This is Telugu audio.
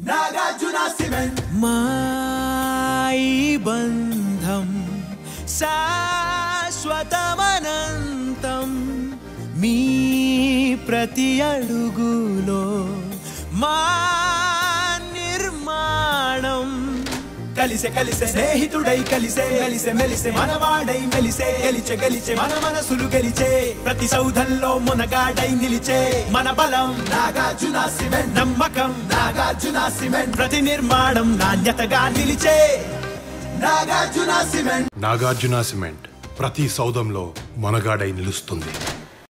నాగార్జున సిమెంట్ మాయి బంధం శాశ్వతమనంతం మీ ప్రతి అడుగులో మా నిర్మాణం కలిసే కలిసే స్నేహితుడై కలిసే కలిసే మెలిసే మనవాడై మెలిసే గెలిచే గెలిచే మన మనసులు గెలిచే ప్రతి సౌధంలో మునగాడై నిలిచే మన బలం నాగార్జున సిమెంట్ నమ్మకం నాగార్జున సిమెంట్ ప్రతి నిర్మాణం నాణ్యతగా నిలిచే నాగార్జున సిమెంట్ నాగార్జున సిమెంట్ ప్రతి సౌదంలో మనగాడై నిలుస్తుంది